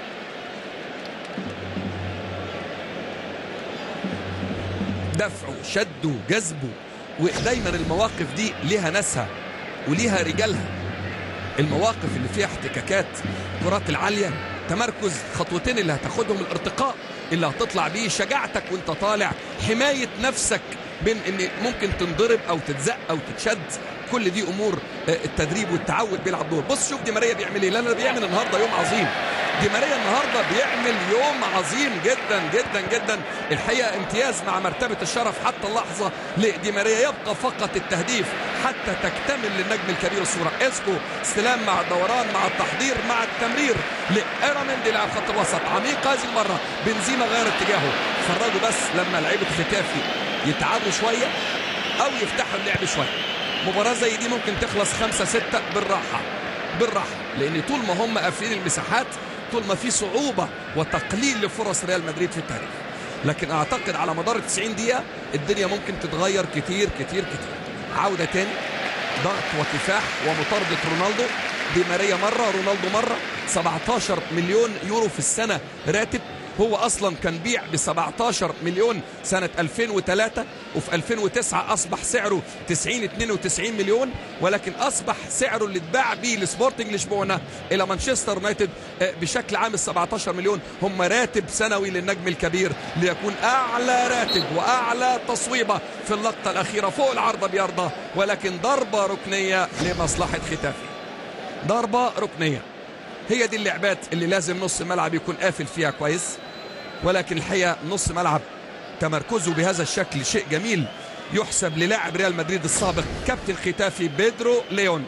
دفعه شده جذبه ودايما المواقف دي ليها ناسها وليها رجالها المواقف اللي فيها احتكاكات كرات العالية تمركز خطوتين اللي هتاخدهم الارتقاء اللي هتطلع بيه شجاعتك وانت طالع حماية نفسك بين ان ممكن تنضرب او تتزق او تتشد كل دي امور التدريب والتعود بيلعب دور بص شوف دي ماريا بيعمل ايه لا بيعمل النهارده يوم عظيم دي ماريا النهارده بيعمل يوم عظيم جدا جدا جدا الحقيقه امتياز مع مرتبه الشرف حتى اللحظه لدي ماريا يبقى فقط التهديف حتى تكتمل للنجم الكبير الصوره اسكو استلام مع الدوران مع التحضير مع التمرير لايرامندي لاعب خط الوسط عميق هذه المره بنزيما غير اتجاهه فرجوا بس لما لعيبه ختافي يتعبوا شويه او يفتحوا اللعب شويه مباراه زي دي ممكن تخلص خمسة ستة بالراحه بالراحه لان طول ما هم قافلين المساحات طول ما في صعوبه وتقليل لفرص ريال مدريد في التاريخ لكن اعتقد على مدار 90 دقيقه الدنيا ممكن تتغير كتير كتير كتير عوده تاني ضغط وكفاح ومطارده رونالدو دي ماريا مره رونالدو مره 17 مليون يورو في السنه راتب هو اصلا كان بيع ب 17 مليون سنه 2003 وفي 2009 اصبح سعره 90 92 مليون ولكن اصبح سعره اللي اتباع بيه لسبورتنج لشبونه الى مانشستر يونايتد بشكل عام ال 17 مليون هم راتب سنوي للنجم الكبير ليكون اعلى راتب واعلى تصويبه في اللقطه الاخيره فوق العارضه بيرضى ولكن ضربه ركنيه لمصلحه ختافي ضربه ركنيه هي دي اللعبات اللي لازم نص الملعب يكون قافل فيها كويس ولكن الحقيقه نص ملعب تمركزه بهذا الشكل شيء جميل يحسب للاعب ريال مدريد السابق كابتن ختافي بيدرو ليون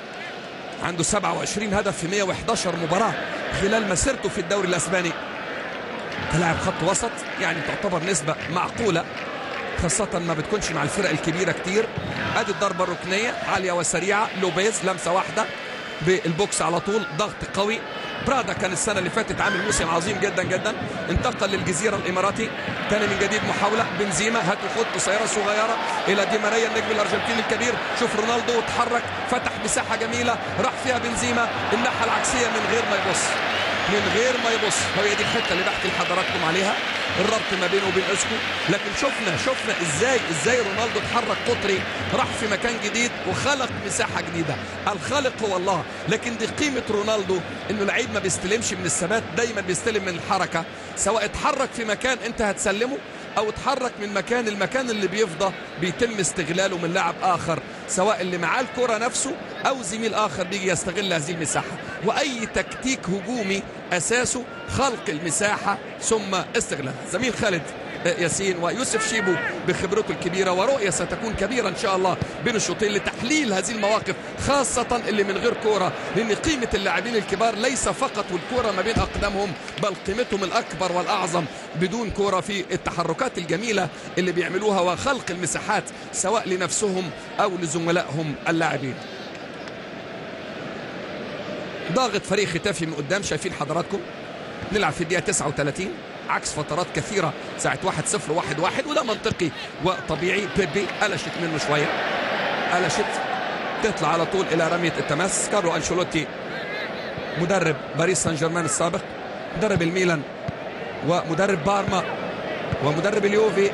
عنده 27 هدف في 111 مباراة خلال مسيرته في الدوري الأسباني كلاعب خط وسط يعني تعتبر نسبة معقولة خاصة ما بتكونش مع الفرق الكبيرة كتير ادي الضربة الركنية عالية وسريعة لوبيز لمسة واحدة بالبوكس على طول ضغط قوي برادا كان السنه اللي فاتت عامل موسم عظيم جدا جدا انتقل للجزيره الاماراتي تاني من جديد محاوله بنزيما هات وخد قصيره صغيره الى دي ماريا النجم الارجنتيني الكبير شوف رونالدو اتحرك فتح مساحه جميله راح فيها بنزيما الناحيه العكسيه من غير ما يبص من غير ما يبص وهي دي الحته اللي بحكي لحضراتكم عليها الربط ما بينه وبين اسكو لكن شفنا شفنا ازاي ازاي رونالدو اتحرك قطري راح في مكان جديد وخلق مساحه جديده الخالق هو الله لكن دي قيمه رونالدو انه لعيب ما بيستلمش من الثبات دايما بيستلم من الحركه سواء اتحرك في مكان انت هتسلمه او اتحرك من مكان المكان اللي بيفضى بيتم استغلاله من لاعب اخر سواء اللي معاه الكره نفسه او زميل اخر بيجي يستغل هذه المساحه واي تكتيك هجومي اساسه خلق المساحه ثم استغلالها زميل خالد ياسين ويوسف شيبو بخبرته الكبيره ورؤيه ستكون كبيره ان شاء الله بين الشوطين لتحليل هذه المواقف خاصه اللي من غير كوره لان قيمه اللاعبين الكبار ليس فقط والكوره ما بين اقدامهم بل قيمتهم الاكبر والاعظم بدون كوره في التحركات الجميله اللي بيعملوها وخلق المساحات سواء لنفسهم او لزملائهم اللاعبين ضاغط فريق ختافي من قدام شايفين حضراتكم نلعب في الدقيقه 39 عكس فترات كثيرة ساعة 1 0 1 1 وده منطقي وطبيعي بيبي قلشت منه شوية قلشت تطلع على طول إلى رمية التماس كارلو أنشيلوتي مدرب باريس سان جيرمان السابق مدرب الميلان ومدرب بارما ومدرب اليوفي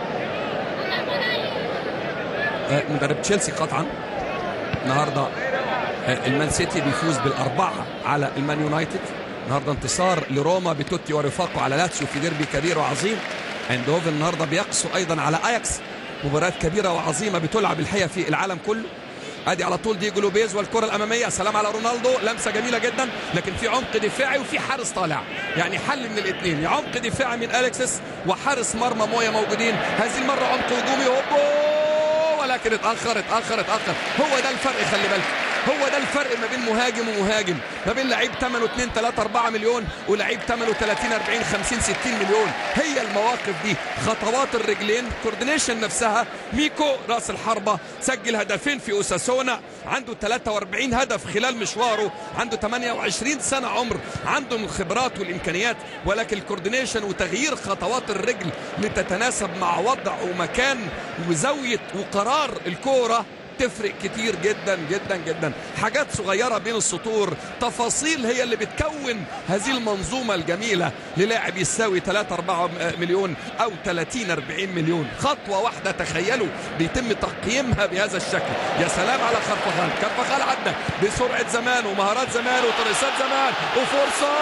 مدرب تشيلسي قطعا النهارده المان سيتي بيفوز بالأربعة على المان يونايتد النهارده انتصار لروما بتوتي ورفاقه على لاتسيو في ديربي كبير وعظيم ايندهوفن النهارده بيقسو ايضا على اياكس مباريات كبيره وعظيمه بتلعب الحقيقه في العالم كله ادي على طول ديجو لوبيز والكره الاماميه سلام على رونالدو لمسه جميله جدا لكن في عمق دفاعي وفي حارس طالع يعني حل من الاثنين عمق دفاعي من اليكسس وحارس مرمى مويا موجودين هذه المره عمق هجومي هوبو ولكن اتاخر اتاخر اتاخر هو ده الفرق خلي بالك هو ده الفرق ما بين مهاجم ومهاجم ما بين لعيب ثمنه 2 3 4 مليون ولعيب ثمنه 30 40 50 60 مليون هي المواقف دي خطوات الرجلين كوردينيشن نفسها ميكو راس الحربة سجل هدفين في أوساسونا عنده 43 هدف خلال مشواره عنده 28 سنة عمر عنده من الخبرات والإمكانيات ولكن الكوردينيشن وتغيير خطوات الرجل لتتناسب مع وضع ومكان وزاوية وقرار الكورة تفرق كتير جدا جدا جدا حاجات صغيرة بين السطور تفاصيل هي اللي بتكون هذه المنظومة الجميلة للاعب يساوي 3 4 مليون أو 30 40 مليون خطوة واحدة تخيلوا بيتم تقييمها بهذا الشكل يا سلام على خرفخال خرفخال عدى بسرعة زمان ومهارات زمان وترسات زمان وفرصة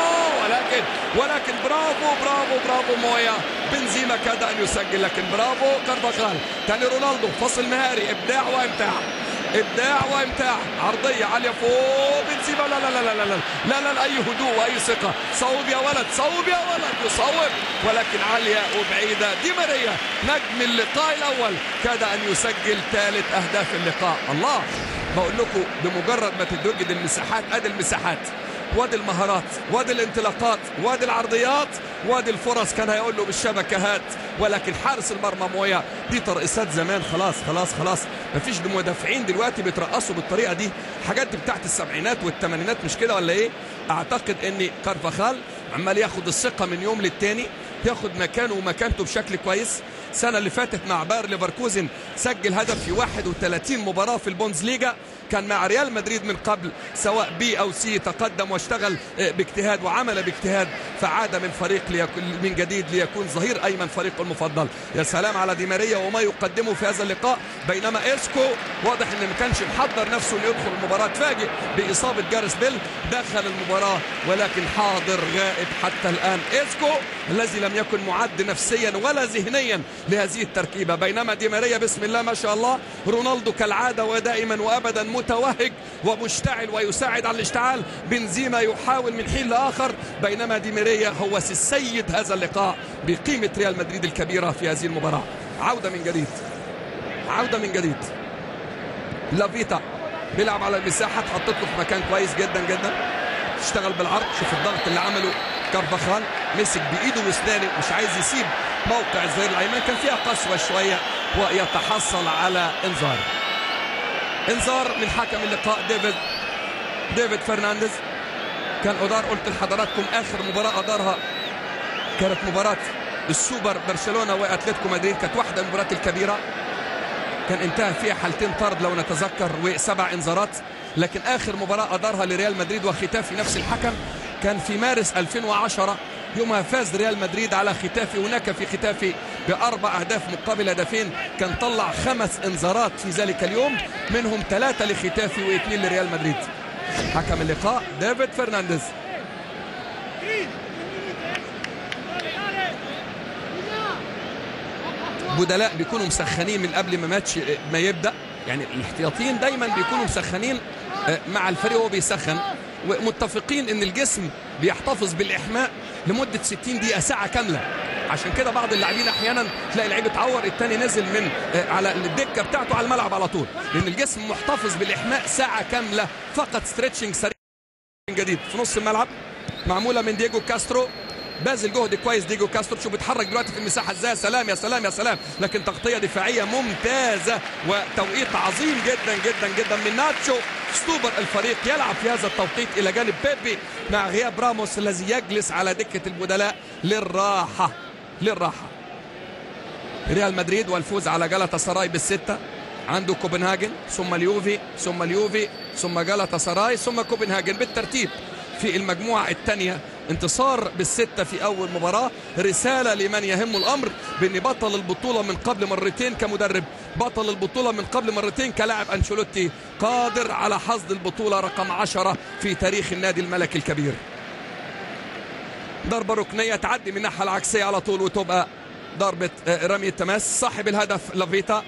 ولكن ولكن برافو برافو برافو مويا بنزيما كاد أن يسجل لكن برافو كارفاخال تاني رونالدو فصل مهاري إبداع وإمتاع ابداع وامتاع عرضيه عاليه فوق بنزيما لا لا لا لا لا لا لا, لا اي هدوء واي ثقه صوب يا ولد صوب يا ولد يصوب ولكن عاليه وبعيده دي ماريا نجم اللقاء الاول كاد ان يسجل ثالث اهداف اللقاء الله بقول لكم بمجرد ما تتوجد المساحات ادي المساحات وادي المهارات وادي الانطلاقات وادي العرضيات وادي الفرص كان هيقول له بالشبكه هات ولكن حارس المرمى مويا دي ترقصات زمان خلاص خلاص خلاص مفيش مدافعين دلوقتي بيترقصوا بالطريقه دي حاجات دي بتاعت السبعينات والثمانينات مش كده ولا ايه اعتقد ان كارفاخال عمال ياخد الثقه من يوم للتاني ياخد مكانه ومكانته بشكل كويس السنة اللي فاتت مع باير ليفركوزن سجل هدف في 31 مباراة في البوندسليجا كان مع ريال مدريد من قبل سواء بي او سي تقدم واشتغل باجتهاد وعمل باجتهاد فعاد من فريق ليكون من جديد ليكون ظهير ايمن فريقه المفضل يا سلام على دي ماريا وما يقدمه في هذا اللقاء بينما ايسكو واضح ان ما كانش محضر نفسه ليدخل المباراة تفاجئ باصابة جارس بيل دخل المباراة ولكن حاضر غائب حتى الان ايسكو الذي لم يكن معد نفسيا ولا ذهنيا لهذه التركيبة بينما دي ماريا بسم الله ما شاء الله رونالدو كالعادة ودائما وابدا متوهج ومشتعل ويساعد على الاشتعال بنزيما يحاول من حين لاخر بينما دي ماريا هو السيد هذا اللقاء بقيمة ريال مدريد الكبيرة في هذه المباراة عودة من جديد عودة من جديد لافيتا بيلعب على المساحة تحطت له في مكان كويس جدا جدا اشتغل بالعرض شوف الضغط اللي عمله كارفاخال مسك بايده واسنانه مش عايز يسيب موقع الظهير الايمن كان فيها قسوه شويه ويتحصل على انذار انذار من حكم اللقاء ديفيد ديفيد فرنانديز كان ادار قلت لحضراتكم اخر مباراه ادارها كانت مباراه السوبر برشلونه واتلتيكو مدريد كانت واحده من المباريات الكبيره كان انتهى فيها حالتين طرد لو نتذكر وسبع انذارات لكن اخر مباراه ادارها لريال مدريد وختافي نفس الحكم كان في مارس 2010 يومها فاز ريال مدريد على ختافي هناك في ختافي بأربع أهداف مقابل هدفين كان طلع خمس انذارات في ذلك اليوم منهم ثلاثة لختافي واثنين لريال مدريد حكم اللقاء ديفيد فرنانديز بدلاء بيكونوا مسخنين من قبل ما ماتش ما يبدا يعني الاحتياطيين دايما بيكونوا مسخنين مع الفريق وهو بيسخن ومتفقين ان الجسم بيحتفظ بالاحماء لمده 60 دقيقه ساعه كامله عشان كده بعض اللاعبين احيانا تلاقي لعيب اتعور الثاني نزل من على الدكه بتاعته على الملعب على طول لان الجسم محتفظ بالاحماء ساعه كامله فقط ستريتشنج سريع جديد في نص الملعب معموله من دييجو كاسترو باذل جهد كويس ديجو كاسترو شوف بيتحرك دلوقتي في المساحه ازاي يا سلام يا سلام يا سلام لكن تغطيه دفاعيه ممتازه وتوقيت عظيم جدا جدا جدا من ناتشو اسطوبر الفريق يلعب في هذا التوقيت الى جانب بيبي مع غياب راموس الذي يجلس على دكه البدلاء للراحه للراحه ريال مدريد والفوز على جلطة سراي بالستة عنده كوبنهاجن ثم اليوفي ثم اليوفي ثم جلطة سراي ثم كوبنهاجن بالترتيب في المجموعة الثانية انتصار بالستة في أول مباراة رسالة لمن يهم الأمر بأن بطل البطولة من قبل مرتين كمدرب بطل البطولة من قبل مرتين كلاعب أنشيلوتي قادر على حصد البطولة رقم عشرة في تاريخ النادي الملكي الكبير ضربة ركنية تعدي من الناحية العكسية على طول وتبقى ضربة رمي التماس صاحب الهدف لافيتا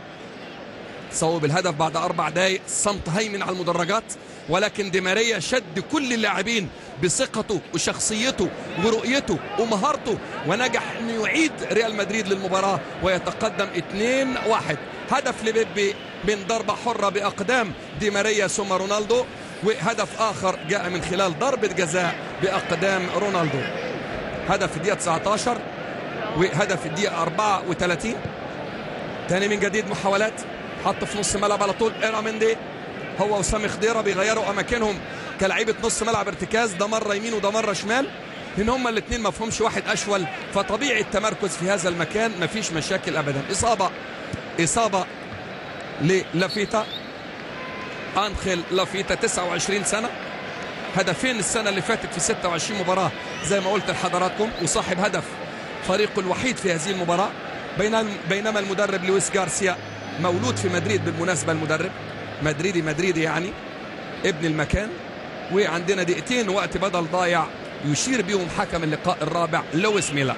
صوب الهدف بعد أربع دقايق صمت هيمن على المدرجات ولكن دي ماريا شد كل اللاعبين بثقته وشخصيته ورؤيته ومهارته ونجح انه يعيد ريال مدريد للمباراه ويتقدم 2-1 هدف لبيبي من ضربه حره باقدام دي ماريا ثم رونالدو وهدف اخر جاء من خلال ضربه جزاء باقدام رونالدو هدف الدقيقه 19 وهدف الدقيقه 34 تاني من جديد محاولات حط في نص ملعب على طول ايراميندي هو وسامي خضيره بيغيروا اماكنهم كلعيبه نص ملعب ارتكاز ده مره يمين وده مره شمال لان هما الاثنين ما فيهمش واحد اشول فطبيعي التمركز في هذا المكان ما فيش مشاكل ابدا اصابه اصابه للافيتا انخيل لافيتا 29 سنه هدفين السنه اللي فاتت في 26 مباراه زي ما قلت لحضراتكم وصاحب هدف فريقه الوحيد في هذه المباراه بينما المدرب لويس جارسيا مولود في مدريد بالمناسبه المدرب مدريدي مدريدي يعني ابن المكان وعندنا دقيقتين وقت بدل ضايع يشير بهم حكم اللقاء الرابع لويس ميلا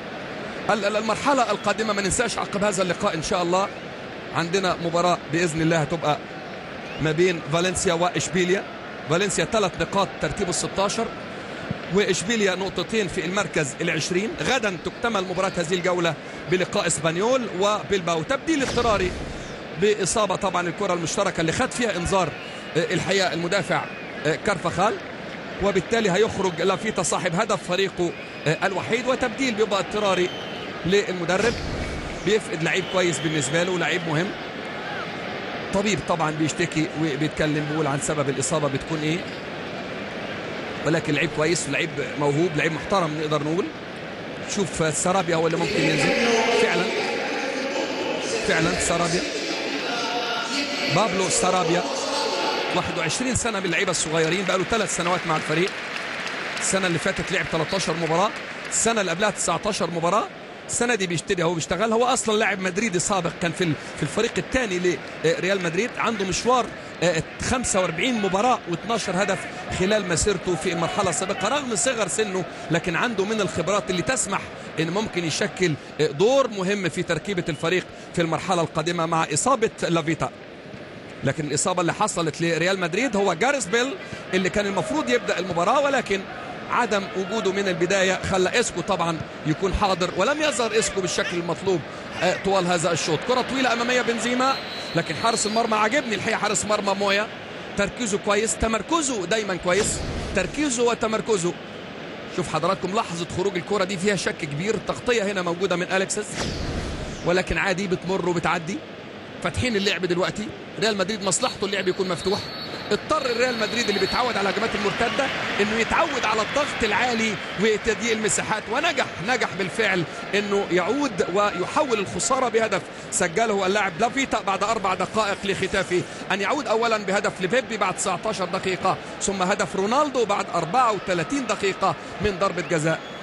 المرحلة القادمة ما ننساش عقب هذا اللقاء إن شاء الله عندنا مباراة بإذن الله هتبقى ما بين فالنسيا وإشبيليا فالنسيا ثلاث نقاط ترتيب ال 16 وإشبيليا نقطتين في المركز العشرين غدا تكتمل مباراة هذه الجولة بلقاء اسبانيول وبالباو تبديل اضطراري بإصابة طبعا الكرة المشتركة اللي خد فيها إنذار الحقيقة المدافع كارفخال وبالتالي هيخرج لافيتا صاحب هدف فريقه الوحيد وتبديل بيبقى اضطراري للمدرب بيفقد لعيب كويس بالنسبة له لعيب مهم طبيب طبعا بيشتكي وبيتكلم بيقول عن سبب الإصابة بتكون إيه ولكن لعيب كويس لعيب موهوب لعيب محترم نقدر نقول شوف سرابيا هو اللي ممكن ينزل فعلا فعلا سرابيا بابلو سرابيا 21 سنه من اللعيبه الصغيرين بقى له ثلاث سنوات مع الفريق السنه اللي فاتت لعب 13 مباراه السنه اللي قبلها 19 مباراه السنه دي بيشتري هو بيشتغل هو اصلا لاعب مدريدي سابق كان في في الفريق الثاني لريال مدريد عنده مشوار 45 مباراة و12 هدف خلال مسيرته في المرحلة السابقة رغم صغر سنه لكن عنده من الخبرات اللي تسمح ان ممكن يشكل دور مهم في تركيبة الفريق في المرحلة القادمة مع إصابة لافيتا لكن الإصابة اللي حصلت لريال مدريد هو جاريس بيل اللي كان المفروض يبدأ المباراة ولكن عدم وجوده من البداية خلى إسكو طبعا يكون حاضر ولم يظهر إسكو بالشكل المطلوب طوال هذا الشوط كرة طويلة أمامية بنزيما لكن حارس المرمى عجبني الحقيقة حارس مرمى مويا تركيزه كويس تمركزه دايما كويس تركيزه وتمركزه شوف حضراتكم لحظة خروج الكرة دي فيها شك كبير التغطية هنا موجودة من أليكسس ولكن عادي بتمر وبتعدي فاتحين اللعب دلوقتي ريال مدريد مصلحته اللعب يكون مفتوح اضطر الريال مدريد اللي بيتعود على الهجمات المرتده انه يتعود على الضغط العالي وتضييق المساحات ونجح نجح بالفعل انه يعود ويحول الخساره بهدف سجله اللاعب لافيتا بعد اربع دقائق لختافه ان يعود اولا بهدف لبيبي بعد 19 دقيقه ثم هدف رونالدو بعد 34 دقيقه من ضربه جزاء